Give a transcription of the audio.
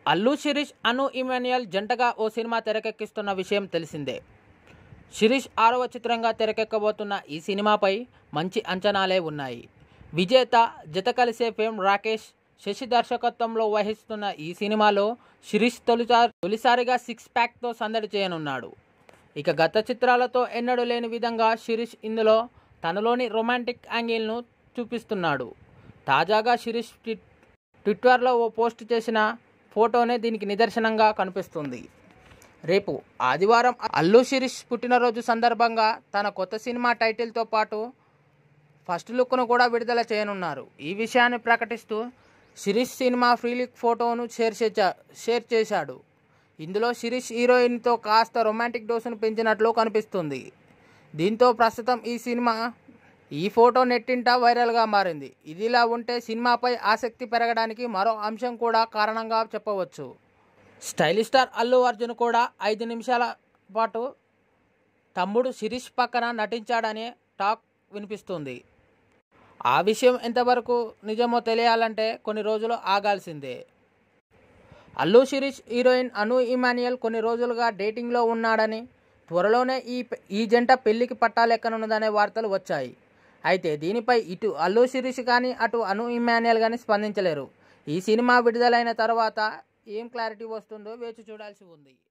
అల్లు శిరీష్ అను ఇమాన్యుయల్ జంటగా ఓ సినిమా తెరకెక్కిస్తున్న విషయం తెలిసిందే శిరీష్ ఆరవ చిత్రంగా తెరకెక్కబోతున్న ఈ సినిమాపై మంచి అంచనాలే ఉన్నాయి విజేత జత కలిసే ఫేమ్ రాకేష్ శశి దర్శకత్వంలో వహిస్తున్న ఈ సినిమాలో శిరీష్ తొలిసారి తొలిసారిగా సిక్స్ ప్యాక్తో సందడి చేయనున్నాడు ఇక గత చిత్రాలతో ఎన్నడూ లేని విధంగా శిరీష్ ఇందులో తనలోని రొమాంటిక్ యాంగిల్ను చూపిస్తున్నాడు తాజాగా శిరీష్ ట్వి- ట్విట్టర్లో ఓ పోస్ట్ చేసిన ఫోటోనే దీనికి నిదర్శనంగా కనిపిస్తుంది రేపు ఆదివారం అల్లు శిరీష్ పుట్టినరోజు సందర్భంగా తన కొత్త సినిమా టైటిల్తో పాటు ఫస్ట్ లుక్ను కూడా విడుదల చేయనున్నారు ఈ విషయాన్ని ప్రకటిస్తూ శిరీష్ సినిమా ఫ్రీ లుక్ ఫోటోను షేర్ చేశా షేర్ చేశాడు ఇందులో శిరీష్ హీరోయిన్తో కాస్త రొమాంటిక్ డోసును పెంచినట్లు కనిపిస్తుంది దీంతో ప్రస్తుతం ఈ సినిమా ఈ ఫోటో నెట్టింట వైరల్గా మారింది ఇదిలా ఉంటే సినిమాపై ఆసక్తి పెరగడానికి మరో అంశం కూడా కారణంగా చెప్పవచ్చు స్టైలిష్ స్టార్ అల్లు అర్జున్ కూడా ఐదు నిమిషాల పాటు తమ్ముడు శిరీష్ పక్కన నటించాడనే టాక్ వినిపిస్తుంది ఆ విషయం ఎంతవరకు నిజమో తెలియాలంటే కొన్ని రోజులు ఆగాల్సిందే అల్లు శిరీష్ హీరోయిన్ అను ఇమాన్యుయల్ కొన్ని రోజులుగా డేటింగ్లో ఉన్నాడని త్వరలోనే ఈ ఈ జంట పెళ్లికి పట్టాలెక్కనున్నదనే వార్తలు వచ్చాయి అయితే దీనిపై ఇటు అల్లు శిరీష్ కానీ అటు అను ఇమాన్యుయల్ కానీ స్పందించలేరు ఈ సినిమా విడుదలైన తర్వాత ఏం క్లారిటీ వస్తుందో వేచి చూడాల్సి ఉంది